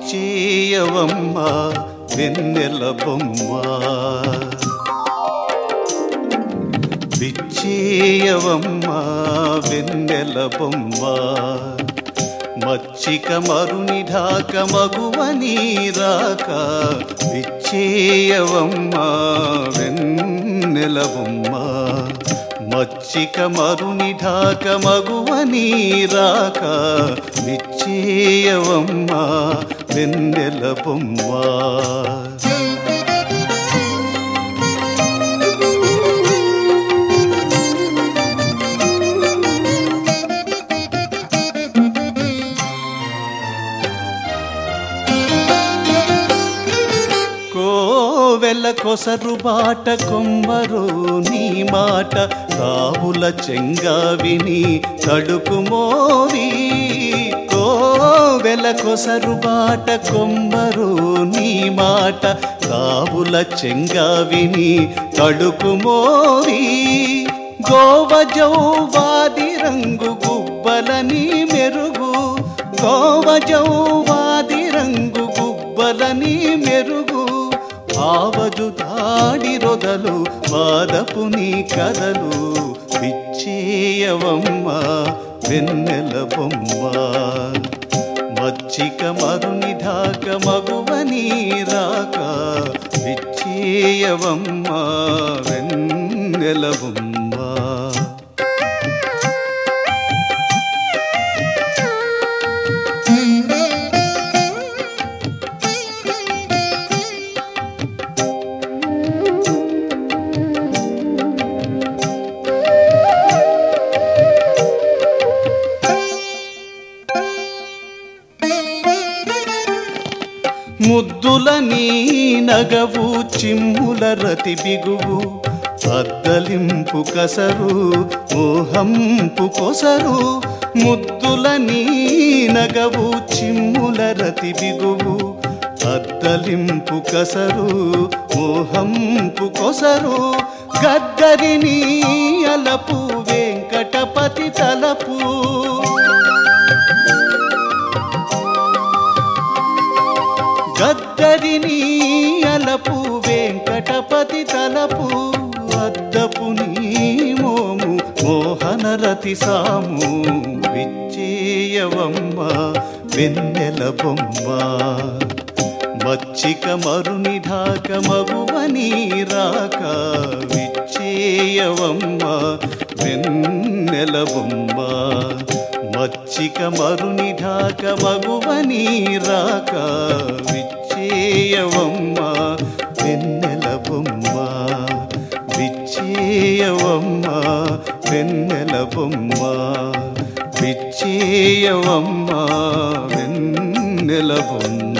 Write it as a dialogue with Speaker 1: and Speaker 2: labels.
Speaker 1: విచ్చేయవమ్మ వెన్నెల బొమ్మ విచ్చేయవమ్మ వెన్నెల బొమ్మ మచ్చిక మరుని ఢాక మగువని రాక విచ్చేయవమ్మ వెన్నెల బొమ్మ మచ్చిక మరుని ఢాక మగువని రాక విచ్చేయవమ్మ వెన్నెల బొమ్మ కోవెల కొసరు బాట కొమ్మరు నీ మాట రావుల చెంగావిని తడుకు మోవి కోవెల కొసరు బాట కొమ్మరు నీ మాట రావుల చెంగావిని తడుకు మోవి గోవజౌవాది రంగు గుబ్బలని మెరుగు గోవజౌవాది రంగు గుబ్బలని మెరుగు ఆవజు దాడి రొదలు వాదపు నీ కదలు విచ్చేయవమ్మ వెన్నెల బొమ్మ మచ్చిక మరుని ఢాక మగువని రాక విచ్చేయవమ్మ వెన్నెల బొమ్మ ముద్దుల నీ నగవు చిమ్ముల రతి బిగువు అద్దలింపు కసరు మోహంపు కొసరు ముద్దుల నీ నగవు చిమ్ముల రతి బిగువు అద్దలింపు కసరు మోహంపు కొసరు గద్దరిని అలపు వెంకటపతి తలపు గద్దరిని అలపు వెంకటపతి తలపు అద్దపు నీ మోము మోహనరతి సాము విచ్చేయవమ్మ వెన్నెల బొమ్మ మచ్చిక మరుని ఢాక మగువని రాక విచ్చేయవమ్మ వెన్నెల బొమ్మ మచ్చిక మరుని ఢాక మగువని రాక విచ్చేయవమ్మ వెన్నెల బొమ్మ విచ్చేయవమ్మ వెన్నెల బొమ్మ విచ్చేయవమ్మ వెన్నెల బొమ్మ